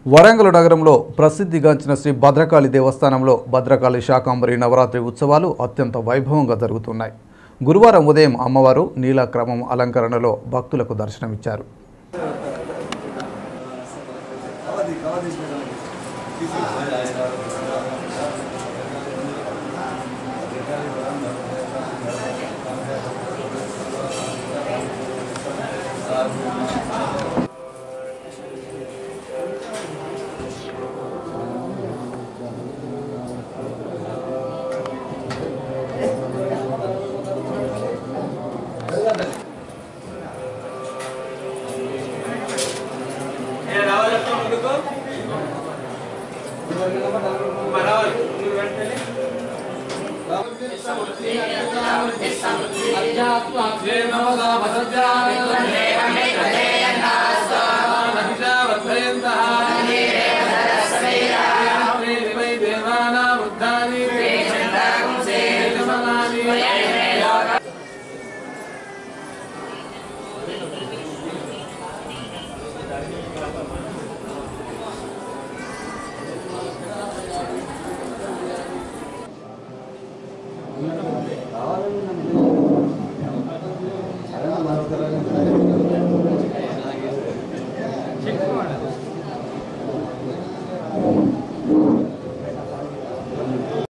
వరంగల్ నగరంలో ప్రసిద్ధిగాంచిన శ్రీ భద్రకాళి దేవస్థానంలో భద్రకాళి శాకాంబరి నవరాత్రి ఉత్సవాలు అత్యంత వైభవంగా జరుగుతున్నాయి గురువారం ఉదయం అమ్మవారు నీలక్రమం అలంకరణలో భక్తులకు దర్శనమిచ్చారు అధ్యాత్మ